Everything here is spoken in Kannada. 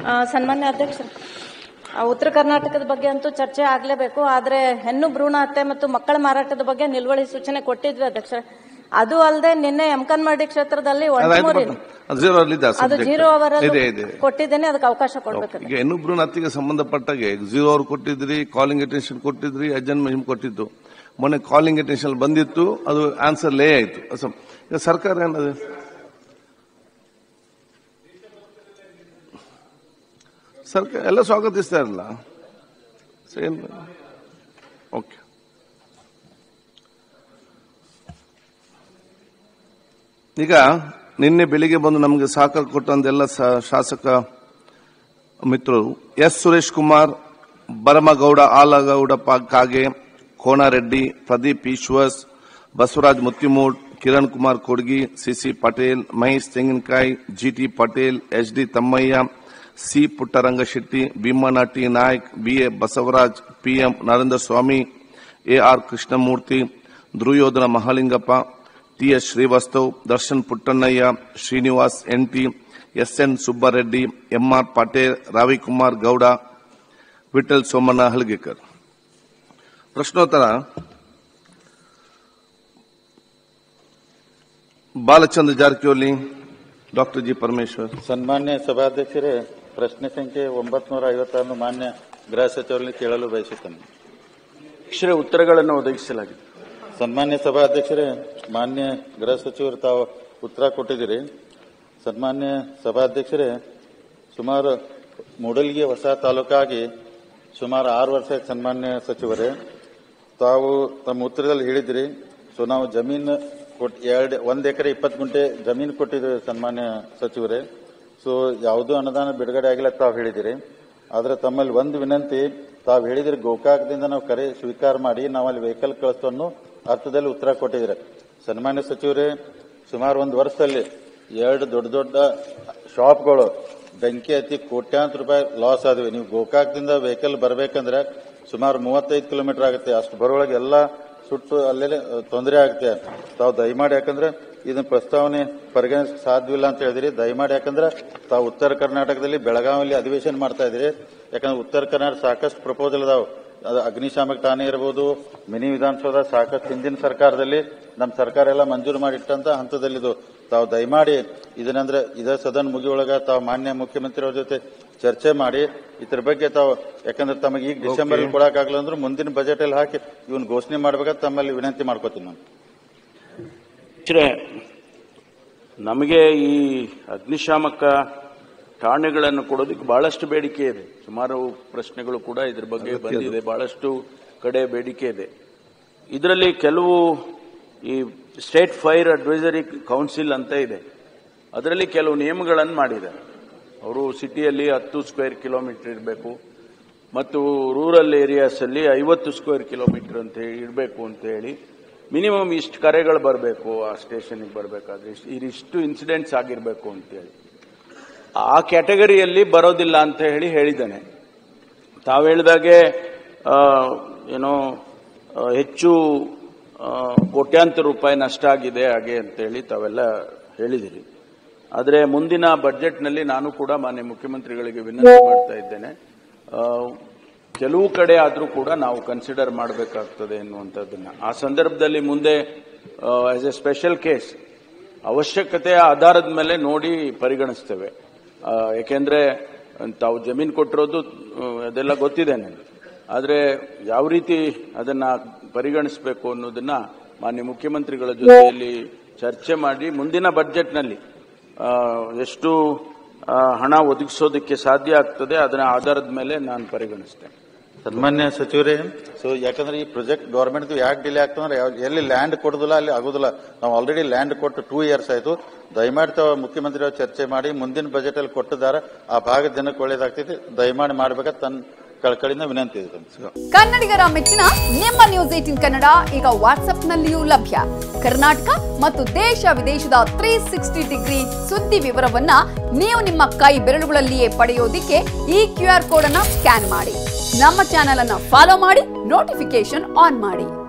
ಆ, ಸನ್ಮಾನ್ಯ ಅಧ್ಯಕ್ಷರು ಆ, ಉತ್ತರ ಕರ್ನಾಟಕದ ಬಗ್ಗೆ ಅಂತೂ ಚರ್ಚೆ ಆಗ್ಲೇಬೇಕು ಆದ್ರೆ ಹೆಣ್ಣು ಭ್ರೂಣ ಹತ್ಯೆ ಮತ್ತು ಮಕ್ಕಳ ಮಾರಾಟದ ಬಗ್ಗೆ ನಿಲುವಳಿ ಸೂಚನೆ ಕೊಟ್ಟಿದ್ವಿ ಅಧ್ಯಕ್ಷರ ಅದು ಅಲ್ಲದೆ ನಿನ್ನೆ ಎಮ್ಕನ್ಮಡಿ ಕ್ಷೇತ್ರದಲ್ಲಿ ಅದಾಯ್ತು ಒಂಟಮೂರಿ ಬಟ್ ಅದು ಜೀರೋ ಅಲ್ಲಿ ಇದೆ ಆ ಅದು subject. ಜೀರೋ ಅವರ್ ಇದೆ ಇದೆ ಕೊಟ್ಟಿದ್ದೇನೆ ಅದಕ್ಕೆ ಅವಕಾಶ ಕೊಡ್ಬೇಕು ಈಗ ಹೆಣ್ಣು ಭ್ರೂಣ ಹತ್ಯೆಗೆ ಸಂಬಂಧಪಟ್ಟಾಗೆ ಜೀರೋ ಅವ್ರು ಕೊಟ್ಟಿದ್ರಿ ಕಾಲಿಂಗ್ ಅಟೆನ್ಷನ್ ಕೊಟ್ಟಿದ್ರಿ ಅಜ್ಜನ್ ಮಹಿಮ್ ಕೊಟ್ಟಿದ್ದು ಮೊನ್ನೆ ಕಾಲಿಂಗ್ ಅಟೆನ್ಷನ್ ಬಂದಿತ್ತು ಅದು ಆನ್ಸರ್ ಲೇ ಆಯ್ತು ಅಸಂ- ಈಗ ಸರ್ಕಾರ ಏನದು ಸರ್ಕಾರ ಎಲ್ಲ ಸ್ವಾಗತಿಸ್ತಾ ಇರಲ್ಲ ಸೇಮ್ ಓಕೆ ಈಗ ನಿನ್ನೆ ಬೆಳಿಗ್ಗೆ ಬಂದು ನಮಗೆ ಸಹಕಾರ ಕೊಟ್ಟಂತೆಲ್ಲ ಸ- ಶಾಸಕ ಮಿತ್ರರು ಎಸ್ ಸುರೇಶ್ ಕುಮಾರ್ ಬರಮಗೌಡ ಆಲಗೌಡ ಪಾ- ಕಾಗೆ ಕೋನಾರೆಡ್ಡಿ ಪ್ರದೀಪ್ ಈಶ್ವರ್ಸ್ Basavaraj Mattimud Kiran Kumar Kodgi C C Patel Mahesh Tenginakai G T Patel H D Thammaiah C Puttarangashetty Bheemanna T Naik B A Basavaraj P M Narendra Swamy A R Krishnamurthy Duryodhana Mahalingappa T S Srivastav Darshan Puttannaiah Srinivas N T S N Subbareddy M R Patil Ravikumar Gowda Vithal Somanna Halgekar ಪ್ರಶ್ನೋತ್ತರ ಬಾಲಚಂದ್ರ ಜಾರಕಿಹೊಳಿ ಡಾಕ್ಟರ್ ಜಿ ಪರಮೇಶ್ವರ್ ಸನ್ಮಾನ್ಯ ಸಭಾಧ್ಯಕ್ಷರೇ ಪ್ರಶ್ನೆ ಸಂಖ್ಯೆ ಒಂಬತ್ತು ನೂರ ಐವತ್ತಾರು ಮಾನ್ಯ ಗೃಹ ಸಚಿವರಲ್ಲಿ ಕೇಳಲು ಬಯಸುತ್ತೇನೆ ಅಕ್ಷರ ಉತ್ತರಗಳನ್ನು ಒದಗಿಸಲಾಗಿದೆ ಸನ್ಮಾನ್ಯ ಸಭಾಧ್ಯಕ್ಷರೇ ಮಾನ್ಯ ಗೃಹ ಸಚಿವರು ತಾವು ಉತ್ತರ ಕೊಟ್ಟಿದ್ದೀರಿ ಸನ್ಮಾನ್ಯ ಸಭಾಧ್ಯಕ್ಷರೇ ಸುಮಾರು ಮೂಡಲ್ಗಿ ಹೊಸ ತಾಲೂಕಾಗಿ ಸುಮಾರು ಆರು ವರ್ಷ ಆಯ್ತು ಸನ್ಮಾನ್ಯ ಸಚಿವರೇ ತಾವು ತಮ್ಮ ಉತ್ತರದಲ್ಲಿ ಹೇಳಿದ್ರಿ ಸೊ ನಾವು ಜಮೀನು ಕೊಟ್ ಎರಡು ಒಂದು ಎಕರೆ ಇಪ್ಪತ್ತು ಗುಂಟೆ ಜಮೀನು ಕೊಟ್ಟಿದ್ದೀವಿ ಸನ್ಮಾನ್ಯ ಸಚಿವರೇ ಸೊ ಯಾವುದೂ ಅನುದಾನ ಬಿಡುಗಡೆ ಆಗಿಲ್ಲ ತಾವು ಹೇಳಿದಿರಿ ಆದ್ರೆ ತಮ್ಮಲ್ಲಿ ಒಂದು ವಿನಂತಿ ತಾವು ಹೇಳಿದ್ರಿ ಗೋಕಾಕದಿಂದ ನಾವು ಕರೆ ಸ್ವೀಕಾರ ಮಾಡಿ ನಾವು ಅಲ್ಲಿ ವೆಹಿಕಲ್ ಕಳಿಸ್ತು ಅನ್ನೋ ಅರ್ಥದಲ್ಲಿ ಉತ್ತರ ಕೊಟ್ಟಿದ್ದೀರಿ ಸನ್ಮಾನ್ಯ ಸಚಿವರೇ ಸುಮಾರು ಒಂದು ವರ್ಷದಲ್ಲಿ ಎರಡು ದೊಡ್ಡ ದೊಡ್ಡ ಶಾಪ್ಗಳು ಬೆಂಕಿ ಹತ್ತಿ ಕೋಟ್ಯಾಂತರ ರೂಪಾಯಿ ಲಾಸ್ ಆದ್ವಿ ನೀವು ಗೋಕಾಕದಿಂದ ವೆಹಿಕಲ್ ಬರಬೇಕಂದ್ರೆ ಸುಮಾರು ಮೂವತ್ತೈದು ಕಿಲೋಮೀಟರ್ ಆಗುತ್ತೆ ಅಷ್ಟು ಬರೋಳಗೆ ಎಲ್ಲ ಸುಟ್ಟು ಅಲ್ಲೇ ತೊಂದರೆ ಆಗುತ್ತೆ ತಾವು ದಯಮಾಡಿ ಯಾಕಂದ್ರೆ ಇದನ್ನ ಪ್ರಸ್ತಾವನೆ ಪರಿಗಣಿಸಕ್ಕೆ ಸಾಧ್ಯವಿಲ್ಲ ಅಂತ ಹೇಳಿದಿರಿ ದಯಮಾಡಿ ಯಾಕಂದ್ರೆ ತಾವು ಉತ್ತರ ಕರ್ನಾಟಕದಲ್ಲಿ ಬೆಳಗಾವಿಯಲ್ಲಿ ಅಧಿವೇಶನ ಮಾಡ್ತಾ ಇದ್ದೀರಿ ಯಾಕಂದ್ರೆ ಉತ್ತರ ಕರ್ನಾಟಕ ಸಾಕಷ್ಟು ಪ್ರಪೋಸಲ್ ಅದಾವ ಅದು ಅಗ್ನಿಶಾಮಕ ಠಾಣೆ ಇರಬಹುದು ಮಿನಿ ವಿಧಾನಸೌಧ ಸಾಕಷ್ಟು ಹಿಂದಿನ ಸರ್ಕಾರದಲ್ಲಿ ನಮ್ಮ ಸರ್ಕಾರ ಎಲ್ಲ ಮಂಜೂರು ಮಾಡಿಟ್ಟಂತ ಹಂತದಲ್ಲಿದು ತಾವು ದಯಮಾಡಿ ಇದನ್ನಂದ್ರೆ ಇದೇ ಸದನ ಮುಗಿಯೊಳಗ ತಾವು ಮಾನ್ಯ ಮುಖ್ಯಮಂತ್ರಿಯವ್ರ ಜೊತೆ ಚರ್ಚೆ ಮಾಡಿ ಇದ್ರ ಬಗ್ಗೆ ತಾವು ಯಾಕಂದ್ರೆ ತಮಗೆ ಈಗ ಡಿಸೆಂಬರ್ ಕೊಡಕ್ಕಾಗಲ್ಲ ಅಂದ್ರೆ ಮುಂದಿನ ಬಜೆಟ್ ಅಲ್ಲಿ ಹಾಕಿ ಇವನ್ ಘೋಷಣೆ ಮಾಡ್ಬೇಕಂತ ತಮ್ಮಲ್ಲಿ ವಿನಂತಿ ಮಾಡ್ಕೋತೀನಿ ನಾನು ಅಧ್ಯಕ್ಷರೇ, ನಮಗೆ ಈ ಅಗ್ನಿಶಾಮಕ ಠಾಣೆಗಳನ್ನು ಕೊಡೋದಕ್ಕೆ ಬಹಳಷ್ಟು ಬೇಡಿಕೆ ಇದೆ ಸುಮಾರು ಪ್ರಶ್ನೆಗಳು ಕೂಡ ಇದ್ರ ಬಗ್ಗೆ ಬಂದಿದೆ ಬಹಳಷ್ಟು ಕಡೆ ಬೇಡಿಕೆ ಇದೆ ಇದರಲ್ಲಿ ಕೆಲವು ಈ ಸ್ಟೇಟ್ ಫೈರ್ ಅಡ್ವೈಸರಿ ಕೌನ್ಸಿಲ್ ಅಂತ ಇದೆ ಅದರಲ್ಲಿ ಕೆಲವು ನಿಯಮಗಳನ್ನು ಮಾಡಿದ್ದಾರೆ ಅವರು ಸಿಟಿಯಲ್ಲಿ ಹತ್ತು ಸ್ಕ್ವೇರ್ ಕಿಲೋಮೀಟರ್ ಇರಬೇಕು ಮತ್ತು ರೂರಲ್ ಏರಿಯಾಸ್ ಅಲ್ಲಿ ಐವತ್ತು ಸ್ಕ್ವೇರ್ ಕಿಲೋಮೀಟರ್ ಅಂತ ಇರಬೇಕು ಅಂತ ಹೇಳಿ ಮಿನಿಮಮ್ ಇಷ್ಟು ಕರೆಗಳು ಬರಬೇಕು ಆ ಸ್ಟೇಷನ್ಗೆ ಬರಬೇಕಾದ್ರೆ ಇಷ್ಟು ಇನ್ಸಿಡೆಂಟ್ಸ್ ಆಗಿರಬೇಕು ಅಂತೇಳಿ ಆ ಕ್ಯಾಟಗರಿಯಲ್ಲಿ ಬರೋದಿಲ್ಲ ಅಂತ ಹೇಳಿ ಹೇಳಿದ್ದಾನೆ ತಾವು ಹೇಳಿದಾಗೆ ಆ, ಏನೋ ಆ, ಹೆಚ್ಚು ಆ, ಕೋಟ್ಯಾಂತರ ರೂಪಾಯಿ ನಷ್ಟ ಆಗಿದೆ ಹಾಗೆ ಅಂತೇಳಿ ತಾವೆಲ್ಲ ಹೇಳಿದಿರಿ ಆದರೆ ಮುಂದಿನ ಬಜೆಟ್ನಲ್ಲಿ ನಾನು ಕೂಡ ಮಾನ್ಯ ಮುಖ್ಯಮಂತ್ರಿಗಳಿಗೆ ವಿನಂತಿ ಮಾಡ್ತಾ ಇದ್ದೇನೆ ಆ, ಕೆಲವು ಕಡೆ ಆದರೂ ಕೂಡ ನಾವು ಕನ್ಸಿಡರ್ ಮಾಡಬೇಕಾಗ್ತದೆ ಎನ್ನುವಂಥದ್ದನ್ನ ಆ ಸಂದರ್ಭದಲ್ಲಿ ಮುಂದೆ ಆಸ್ ಎ ಸ್ಪೆಷಲ್ ಕೇಸ್ ಅವಶ್ಯಕತೆಯ ಆಧಾರದ ಮೇಲೆ ನೋಡಿ ಪರಿಗಣಿಸ್ತೇವೆ ಆ, ಯಾಕೆಂದ್ರೆ ತಾವು ಜಮೀನು ಕೊಟ್ಟಿರೋದು ಆ, ಅದೆಲ್ಲ ಗೊತ್ತಿದೆ ನನಗೆ ಆದರೆ ಯಾವ ರೀತಿ ಅದನ್ನ ಪರಿಗಣಿಸಬೇಕು ಅನ್ನೋದನ್ನ ಮಾನ್ಯ ಮುಖ್ಯಮಂತ್ರಿಗಳ ಜೊತೆಯಲ್ಲಿ ಚರ್ಚೆ ಮಾಡಿ ಮುಂದಿನ ಬಜೆಟ್ನಲ್ಲಿ ಆ, ಎಷ್ಟು ಆ, ಹಣ ಒದಗಿಸೋದಕ್ಕೆ ಸಾಧ್ಯ ಆಗ್ತದೆ ಅದರ ಆಧಾರದ ಮೇಲೆ ನಾನು ಪರಿಗಣಿಸ್ತೇನೆ ಸನ್ಮಾನ್ಯ ಸಚಿವರೇ ಸೊ ಯಾಕಂದ್ರೆ ಈ ಪ್ರಾಜೆಕ್ಟ್ ಗವರ್ಮೆಂಟ್ ಯಾಕೆ ಡಿಲೇ ಆಗ್ತಂದ್ರೆ ಯಾವ- ಎಲ್ಲಿ ಲ್ಯಾಂಡ್ ಕೊಡುದಿಲ್ಲ ಅಲ್ಲಿ ಆಗುದಿಲ್ಲ ನಾವು ಆಲ್ರೆಡಿ ಲ್ಯಾಂಡ್ ಕೊಟ್ಟು ಟೂ ಇಯರ್ಸ್ ಆಯ್ತು ದಯಮಾಡಿ ತಾವು ಮುಖ್ಯಮಂತ್ರಿ ಅವ್ರು ಚರ್ಚೆ ಮಾಡಿ ಮುಂದಿನ ಬಜೆಟ್ ಅಲ್ಲಿ ಕೊಟ್ಟಿದ್ದಾರೆ ಆ ಭಾಗದ ಜನಕ್ಕೆ ಒಳ್ಳೇದಾಗ್ತೈತಿ ದಯಮಾಡಿ ಮಾಡ್ಬೇಕಂತ ತನ್ನ ಕಳ್ಕಳಿಂದ ವಿನಂತಿ ಇದೆ ತಮ್ಗೆ. ಕನ್ನಡಿಗರ ಮೆಚ್ಚಿನ ನಿಮ್ಮ ನ್ಯೂಸ್ ಏಟಿನ್ ಕನ್ನಡ ಈಗ ವಾಟ್ಸ್ಆಪ್ನಲ್ಲಿಯೂ ಲಭ್ಯ ಕರ್ನಾಟಕ ಮತ್ತು ದೇಶ ವಿದೇಶದ ತ್ರೀ ಸಿಕ್ಸ್ಟಿ ಡಿಗ್ರಿ ಸುದ್ದಿ ವಿವರವನ್ನ ನೀವು ನಿಮ್ಮ ಕೈ ಬೆರಳುಗಳಲ್ಲಿಯೇ ಪಡೆಯೋದಿಕ್ಕೆ ಈ ಕ್ಯೂ ಆರ್ ಕೋಡ್ ಅನ್ನ ಸ್ಕ್ಯಾನ್ ಮಾಡಿ ನಮ್ಮ ಚಾನೆಲ್ ಅನ್ನ ಫಾಲೋ ಮಾಡಿ ನೋಟಿಫಿಕೇಶನ್ ಆನ್ ಮಾಡಿ